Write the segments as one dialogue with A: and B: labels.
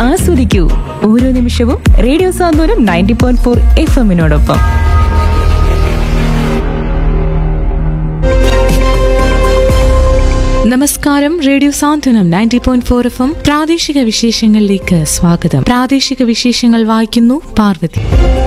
A: ആസ്വദിക്കൂ ഓരോ നിമിഷവും radio Santhwanam ninety point four F എമ്മിനോടൊപ്പം
B: നമസ്കാരം radio Santhwanam ninety point four F M പ്രാദേശിക വിശേഷങ്ങളിലേക്ക് സ്വാഗതം പ്രാദേശിക വിശേഷങ്ങൾ വായിക്കുന്നു പാർവതി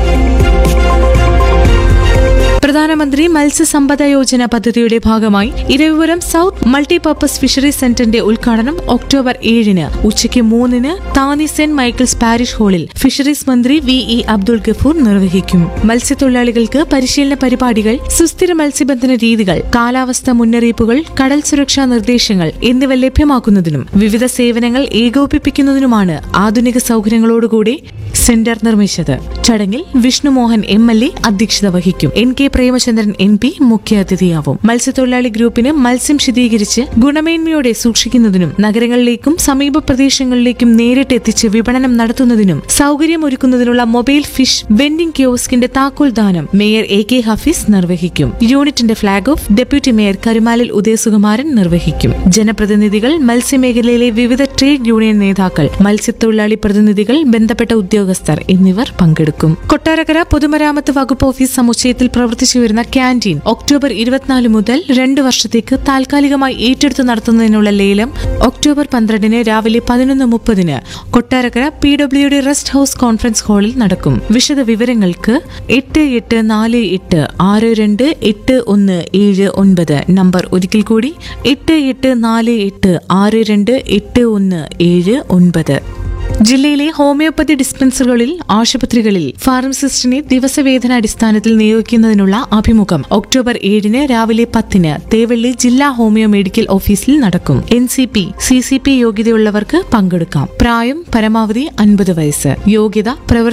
B: പ്രധാനമന്ത്രി മത്സ്യസമ്പദ യോജന പദ്ധതിയുടെ ഭാഗമായി ഇരവിപുരം സൗത്ത് മൾട്ടിപർപ്പസ് ഫിഷറീസ് സെന്ററിന്റെ ഉദ്ഘാടനം ഒക്ടോബർ ഏഴിന് ഉച്ചയ്ക്ക് മൂന്നിന് താനി സെന്റ് മൈക്കിൾസ് പാരിഷ് ഹാളിൽ ഫിഷറീസ് മന്ത്രി വി ഇ അബ്ദുൾ ഗഫൂർ നിർവഹിക്കും മത്സ്യത്തൊഴിലാളികൾക്ക് പരിശീലന പരിപാടികൾ സുസ്ഥിര മത്സ്യബന്ധന രീതികൾ കാലാവസ്ഥ മുന്നറിയിപ്പുകൾ കടൽ സുരക്ഷാ നിർദ്ദേശങ്ങൾ എന്നിവ ലഭ്യമാക്കുന്നതിനും വിവിധ സേവനങ്ങൾ ഏകോപിപ്പിക്കുന്നതിനുമാണ് ആധുനിക സൗകര്യങ്ങളോടുകൂടി സെന്റർ നിർമ്മിച്ചത് ചടങ്ങിൽ വിഷ്ണുമോഹൻ എം എൽ എ അധ്യക്ഷത വഹിക്കും N K Premachandran M P മുഖ്യാതിഥിയാവും മത്സ്യത്തൊഴിലാളി ഗ്രൂപ്പിന് മത്സ്യം ശീതീകരിച്ച് ഗുണമേന്മയോടെ സൂക്ഷിക്കുന്നതിനും നഗരങ്ങളിലേക്കും സമീപ പ്രദേശങ്ങളിലേക്കും നേരിട്ട് എത്തിച്ച് വിപണനം നടത്തുന്നതിനും സൗകര്യമൊരുക്കുന്നതിനുള്ള മൊബൈൽ ഫിഷ് വെൻഡിംഗ് കിയോസ്കിന്റെ താക്കോൽ ദാനം മേയർ എ കെ ഹഫീസ് നിർവഹിക്കും യൂണിറ്റിന്റെ flag off deputy mayor Karumalil Udayasukumaran നിർവഹിക്കും ജനപ്രതിനിധികൾ മത്സ്യമേഖലയിലെ വിവിധ ട്രേഡ് യൂണിയൻ നേതാക്കൾ മത്സ്യത്തൊഴിലാളി പ്രതിനിധികൾ ബന്ധപ്പെട്ട ഉദ്യോഗസ്ഥർ എന്നിവർ പങ്കെടുക്കും കൊട്ടാരക്കര പൊതുമരാമത്ത് വകുപ്പ് ഓഫീസ് സമുച്ചയത്തിൽ പ്രവർത്തിച്ചു വരുന്ന ക്യാൻറ്റീൻ ഒക്ടോബർ ഇരുപത്തിനാല് മുതൽ രണ്ട് വർഷത്തേക്ക് താൽക്കാലികമായി ഏറ്റെടുത്ത് നടത്തുന്നതിനുള്ള ലേലം ഒക്ടോബർ പന്ത്രണ്ടിന് രാവിലെ പതിനൊന്ന് മുപ്പതിന് Kottarakkara P WD rest house conference ഹാളിൽ നടക്കും വിശദ വിവരങ്ങൾക്ക് എട്ട് എട്ട് നാല് എട്ട് ആറ് രണ്ട് എട്ട് ഒന്ന് ഏഴ് ഒൻപത് നമ്പർ ഒരിക്കൽ കൂടി എട്ട് എട്ട് നാല് എട്ട് ആറ് രണ്ട് എട്ട് ഒന്ന് ഏഴ് ഒൻപത് ജില്ലയിലെ ഹോമിയോപ്പതി ഡിസ്പെൻസറികളിൽ ആശുപത്രികളിൽ ഫാർമസിസ്റ്റിനെ ദിവസവേതന അടിസ്ഥാനത്തിൽ നിയോഗിക്കുന്നതിനുള്ള അഭിമുഖം ഒക്ടോബർ ഏഴിന് രാവിലെ പത്തിന് തേവള്ളി ജില്ലാ ഹോമിയോ മെഡിക്കൽ ഓഫീസിൽ നടക്കും N C P C C P യോഗ്യതയുള്ളവർക്ക് പങ്കെടുക്കാം പ്രായം പരമാവധി അൻപത് വയസ്സ് യോഗ്യത പ്രവൃത്തി